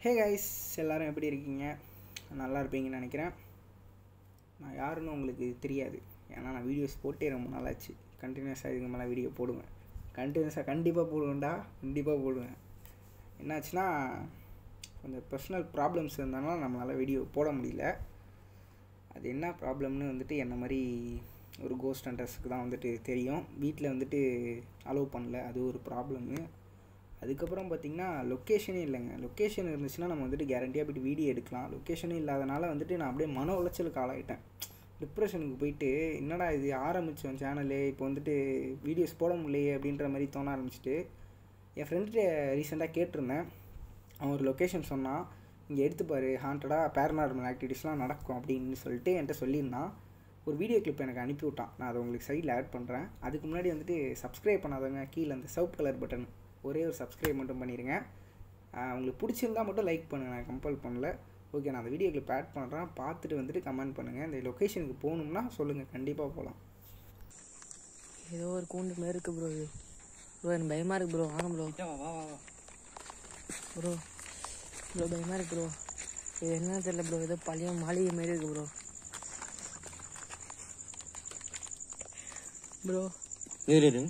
Hey guys எல்லாரும் எப்படி இருக்கீங்க நல்லா இருப்பீங்கன்னு நினைக்கிறேன் நான் யாருன்னு உங்களுக்கு தெரியாது ஏன்னா நான் வீடியோஸ் போட்டே ரொம்ப நாளாச்சு கண்டினியூஸாக இதுக்கு மேலே வீடியோ போடுவேன் கண்டினியூஸாக கண்டிப்பாக போடுவேன்டா கண்டிப்பாக போடுவேன் என்னாச்சுன்னா கொஞ்சம் பர்சனல் ப்ராப்ளம்ஸ் இருந்தனால நம்மளால் வீடியோ போட முடியல அது என்ன ப்ராப்ளம்னு வந்துட்டு என்ன மாதிரி ஒரு கோஸ்ட் ஹண்டர்ஸுக்கு தான் வந்துட்டு தெரியும் வீட்டில் வந்துட்டு அலோவ் பண்ணல அது ஒரு ப்ராப்ளமு அதுக்கப்புறம் பார்த்திங்கன்னா லொக்கேஷனே இல்லைங்க லொக்கேஷன் இருந்துச்சுன்னா நம்ம வந்துட்டு கேரண்டியாக போய்ட்டு வீடியோ எடுக்கலாம் லொக்கேஷனே இல்லாதனால வந்துட்டு நான் அப்படியே மன உளைச்சலுக்கு ஆளாயிட்டேன் டிப்ரெஷனுக்கு போயிட்டு என்னடா இது ஆரம்பித்தோம் சேனலு இப்போ வந்துட்டு வீடியோஸ் போட முடியலையே அப்படின்ற மாதிரி தோண ஆரம்பிச்சிட்டு என் ஃப்ரெண்ட்கிட்ட ரீசெண்டாக கேட்டிருந்தேன் அவன் ஒரு லொக்கேஷன் சொன்னான் இங்கே எடுத்துப்பார் ஹாண்டடாக பேரநார்மல் ஆக்டிவிட்டீஸ்லாம் நடக்கும் அப்படின்னு சொல்லிட்டு என்கிட்ட சொல்லியிருந்தான் ஒரு வீடியோ கிளிப் எனக்கு அனுப்பி விட்டான் நான் அதை உங்களுக்கு சைடில் ஆட் பண்ணுறேன் அதுக்கு முன்னாடி வந்துட்டு சப்ஸ்கிரைப் பண்ணாதவங்க கீழே அந்த சவுப் கலர் பட்டன் ஒரே ஒரு சப்ஸ்கிரைப் மட்டும் பண்ணிடுங்க ஆஹ் உங்களுக்கு பிடிச்சிருந்தா மட்டும் லைக் பண்ணுங்கள் நான் கம்பல் பண்ணல ஓகே நான் அந்த வீடியோ கிளிப் ஆட் பண்ணுறேன் பார்த்துட்டு வந்துட்டு கமெண்ட் பண்ணுங்கள் இந்த லொக்கேஷனுக்கு போகணும்னா சொல்லுங்கள் கண்டிப்பாக போகலாம் ஏதோ ஒரு கூண்டு மாரி இருக்கு ப்ரோ இது ப்ரோ எனக்கு பயமா இருக்கு ப்ரோ வாங்க ப்ரோ வா வா வா ப்ரோ ப்ரோ பயமா இருக்கு ப்ரோ இது என்னன்னு தெரியல ப்ரோ ஏதோ பழைய மாளிகை மாரி இருக்கு ப்ரோ ப்ரோ இரு இரு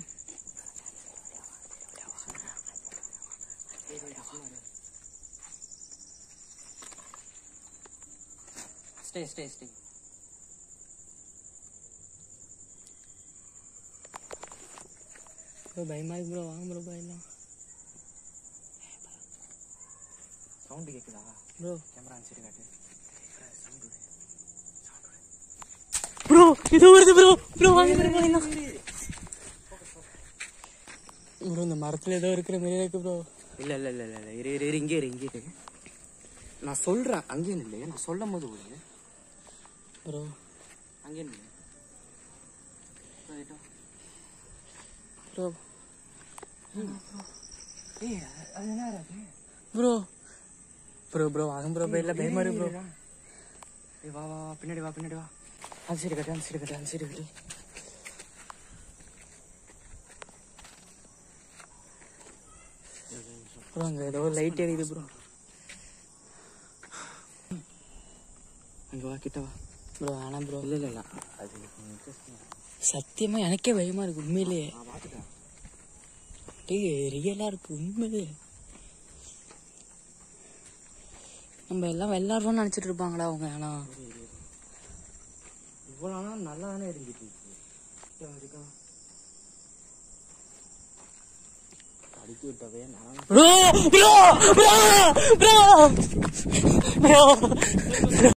ஸ்டே ஸ்டே ஸ்டே ப்ரோ பயமா இருக்கு ப்ரோ வாங்க ப்ரோ பயலாம் சவுண்ட் கேக்குதா ப்ரோ கேமரா அனுப்பிச்சிட்டு காட்டு ப்ரோ இது வருது ப்ரோ ப்ரோ வாங்க ப்ரோ பயலாம் ப்ரோ இந்த மரத்துல ஏதோ இருக்கிற மாரி இருக்கு ப்ரோ இல்ல இல்ல இல்ல இல்ல இல்ல இரு இரு இரு இங்கே இரு இங்கே இரு நான் சொல்றேன் அங்கே இல்லை நான் சொல்லும் போது ஒரு ப்ரோ அங்கே இல்லை ப்ரோ ஏய் அது என்ன அது ப்ரோ ப்ரோ ப்ரோ வாங்க ப்ரோ பயல பயமா இருக்கு ப்ரோ ஏய் வா வா வா பின்னாடி வா பின்னாடி வா அந்த சைடு கட்டு அந்த சைடு கட்டு அந்த சைடு கட்டு ப்ரோ அங்க ஏதோ லைட் எரியுது ப்ரோ அங்கே வா கிட்ட வா ப்ரோ வேணாம் ப்ரோ இல்ல இல்ல இல்ல அது இன்ட்ரெஸ்டிங் சத்தியமா எனக்கே பயமா இருக்கு உண்மையிலேயே நான் பார்த்துட்டேன் டேய் ரியலா இருக்கு உண்மையிலே நம்ம எல்லாம் விளையாடுறோம்னு நினைச்சிட்டு இருப்பாங்களா அவங்க ஆனா இவ்வளோ நாள் நல்லா தானே இருந்துட்டு இருக்கு கிட்ட வா, கிட்ட வா. அடிக்கி விட்டவே நான் bro bro bro bro bro